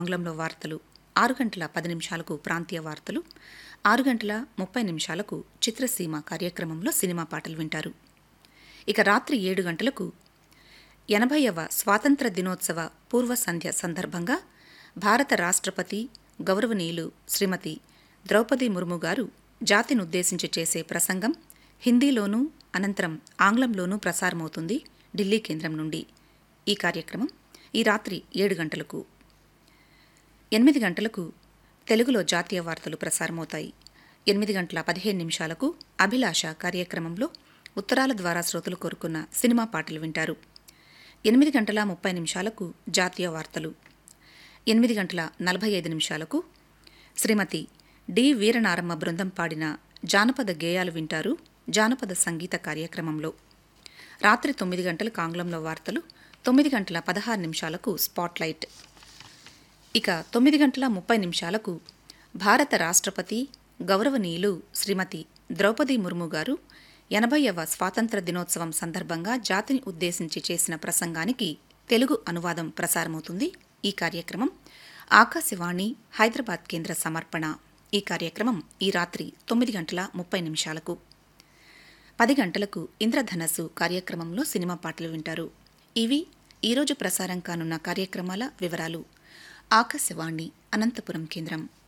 ఆంగ్లంలో వార్తలు ఆరు గంటల పది నిమిషాలకు ప్రాంతీయ వార్తలు ఆరు గంటల ముప్పై నిమిషాలకు చిత్రసీమ కార్యక్రమంలో సినిమా పాటలు వింటారు ఇక రాత్రి ఏడు గంటలకు ఎనభైవ స్వాతంత్ర దినోత్సవ పూర్వ సంధ్య సందర్భంగా భారత రాష్ట్రపతి గౌరవనీయులు శ్రీమతి ద్రౌపది ముర్ము గారు జాతినుద్దేశించి చేసే ప్రసంగం హిందీలోనూ అనంతరం ఆంగ్లంలోనూ ప్రసారమవుతుంది ఢిల్లీ కేంద్రం నుండి ఈ కార్యక్రమం ఈ రాత్రి ఏడు గంటలకు ఎనిమిది గంటలకు తెలుగులో జాతీయ వార్తలు ప్రసారమవుతాయి ఎనిమిది గంటల పదిహేను నిమిషాలకు అభిలాష కార్యక్రమంలో ఉత్తరాల ద్వారా శ్రోతలు కోరుకున్న సినిమా పాటలు వింటారు ఎనిమిది గంటల ముప్పై నిమిషాలకు జాతీయ వార్తలు ఎనిమిది గంటల నలభై ఐదు నిమిషాలకు శ్రీమతి డి వీరనారమ్మ బృందం పాడిన జానపద గేయాలు వింటారు జానపద సంగీత కార్యక్రమంలో రాత్రి తొమ్మిది గంటలకు ఆంగ్లంలో వార్తలు తొమ్మిది గంటల పదహారు నిమిషాలకు స్పాట్లైట్ ఇక తొమ్మిది గంటల ముప్పై నిమిషాలకు భారత రాష్ట్రపతి గౌరవనీయులు శ్రీమతి ద్రౌపది ముర్ము గారు ఎనభైవ స్వాతంత్ర దినోత్సవం సందర్భంగా జాతిని ఉద్దేశించి చేసిన ప్రసంగానికి తెలుగు అనువాదం ప్రసారమవుతుంది ఈ కార్యక్రమం ఆకాశవాణి హైదరాబాద్ కేంద్ర సమర్పణ ఈ కార్యక్రమం ఈ రాత్రి తొమ్మిది గంటల ముప్పై నిమిషాలకు పది గంటలకు ఇంద్రధనస్సు కార్యక్రమంలో సినిమా పాటలు వింటారు ఇవి ఈరోజు ప్రసారం కానున్న కార్యక్రమాల వివరాలు ఆకాశవాణి అనంతపురం కేంద్రం